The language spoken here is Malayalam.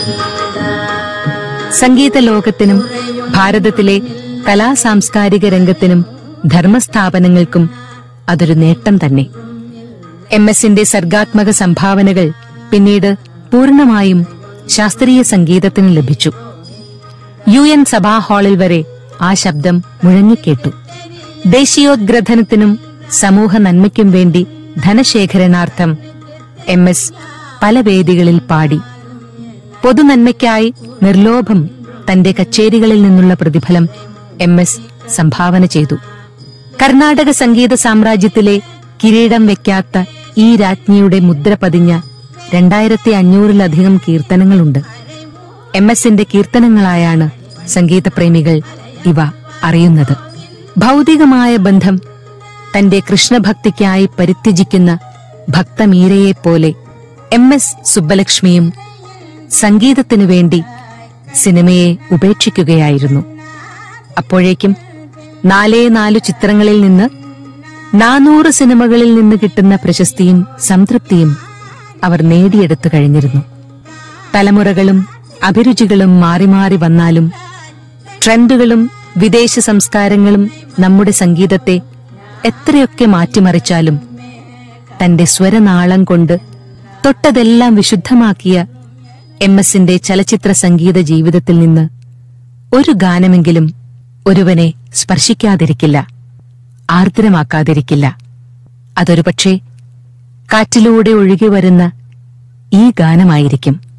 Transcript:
സംഗീത ലോകത്തിനും ഭാരതത്തിലെ കലാ സാംസ്കാരിക രംഗത്തിനും ധർമ്മസ്ഥാപനങ്ങൾക്കും അതൊരു നേട്ടം തന്നെ എം എസിന്റെ സർഗാത്മക സംഭാവനകൾ പിന്നീട് പൂർണ്ണമായും ശാസ്ത്രീയ സംഗീതത്തിന് ലഭിച്ചു യു എൻ സഭാ ഹാളിൽ വരെ ആ ശബ്ദം മുഴങ്ങിക്കേട്ടു ദേശീയോദ്ഗ്രഥനത്തിനും സമൂഹ നന്മയ്ക്കും വേണ്ടി ധനശേഖരണാർത്ഥം എം എസ് പല വേദികളിൽ പാടി പൊതുനന്മയ്ക്കായി നിർലോഭം തന്റെ കച്ചേരികളിൽ നിന്നുള്ള പ്രതിഫലം എം എസ് സംഭാവന ചെയ്തു കർണാടക സംഗീത സാമ്രാജ്യത്തിലെ കിരീടം വെക്കാത്ത ഈ രാജ്ഞിയുടെ മുദ്ര പതിഞ്ഞ രണ്ടായിരത്തി അഞ്ഞൂറിലധികം കീർത്തനങ്ങളുണ്ട് എം എസിന്റെ കീർത്തനങ്ങളായാണ് സംഗീതപ്രേമികൾ ഇവ അറിയുന്നത് ഭൗതികമായ ബന്ധം തന്റെ കൃഷ്ണഭക്തിക്കായി പരിത്യജിക്കുന്ന ഭക്തമീരയെപ്പോലെ എം എസ് സുബ്ബലക്ഷ്മിയും സംഗീതത്തിനു വേണ്ടി സിനിമയെ ഉപേക്ഷിക്കുകയായിരുന്നു അപ്പോഴേക്കും നാലേ നാലു ചിത്രങ്ങളിൽ നിന്ന് നാനൂറ് സിനിമകളിൽ നിന്ന് കിട്ടുന്ന പ്രശസ്തിയും സംതൃപ്തിയും അവർ നേടിയെടുത്തു കഴിഞ്ഞിരുന്നു തലമുറകളും അഭിരുചികളും മാറി മാറി വന്നാലും ട്രെൻഡുകളും വിദേശ സംസ്കാരങ്ങളും നമ്മുടെ സംഗീതത്തെ എത്രയൊക്കെ മാറ്റിമറിച്ചാലും തന്റെ സ്വരനാളം കൊണ്ട് തൊട്ടതെല്ലാം വിശുദ്ധമാക്കിയ എം എസിന്റെ ചലച്ചിത്ര സംഗീത ജീവിതത്തിൽ നിന്ന് ഒരു ഗാനമെങ്കിലും ഒരുവനെ സ്പർശിക്കാതിരിക്കില്ല ആർദ്രമാക്കാതിരിക്കില്ല അതൊരു പക്ഷേ കാറ്റിലൂടെ ഒഴുകി വരുന്ന ഈ ഗാനമായിരിക്കും